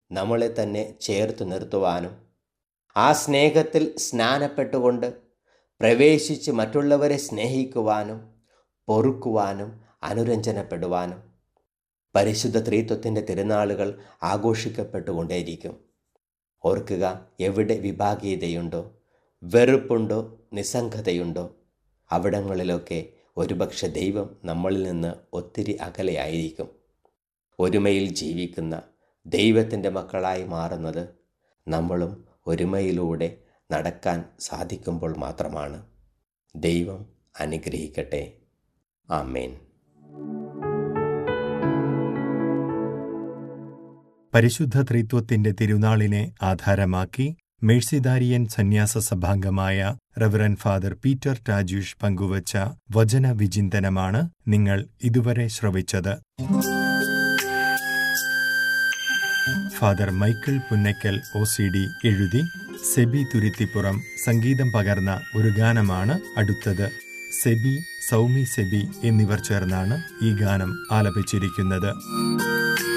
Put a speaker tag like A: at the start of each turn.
A: നമ്മളെ തന്നെ ചേർത്ത് നിർത്തുവാനും ആ സ്നേഹത്തിൽ സ്നാനപ്പെട്ടുകൊണ്ട് പ്രവേശിച്ച് മറ്റുള്ളവരെ സ്നേഹിക്കുവാനും പൊറുക്കുവാനും അനുരഞ്ജനപ്പെടുവാനും പരിശുദ്ധ ത്രീത്വത്തിൻ്റെ തിരുനാളുകൾ ആഘോഷിക്കപ്പെട്ടുകൊണ്ടേയിരിക്കും ഓർക്കുക എവിടെ വിഭാഗീയതയുണ്ടോ വെറുപ്പുണ്ടോ നിസ്സംഗതയുണ്ടോ അവിടങ്ങളിലൊക്കെ ഒരുപക്ഷെ ദൈവം നമ്മളിൽ നിന്ന് ഒത്തിരി അകലെയായിരിക്കും ഒരുമയിൽ ജീവിക്കുന്ന ദൈവത്തിൻ്റെ മക്കളായി മാറുന്നത് നമ്മളും ഒരുമയിലൂടെ നടക്കാൻ സാധിക്കുമ്പോൾ മാത്രമാണ് ദൈവം അനുഗ്രഹിക്കട്ടെ ആമേൻ
B: പരിശുദ്ധ ത്രിത്വത്തിന്റെ തിരുനാളിനെ ആധാരമാക്കി മേഴ്സിദാരിയൻ സന്യാസ സഭാംഗമായ റവറൻ ഫാദർ പീറ്റർ ടാജൂഷ് പങ്കുവച്ച വചന വിചിന്തനമാണ് നിങ്ങൾ ഇതുവരെ ശ്രവിച്ചത് father Michael Punnakkal O C D എഴുതി സെബി തുരുത്തിപ്പുറം സംഗീതം പകർന്ന ഒരു ഗാനമാണ് അടുത്തത് സെബി സൗമി സെബി എന്നിവർ ചേർന്നാണ് ഈ ഗാനം ആലപിച്ചിരിക്കുന്നത്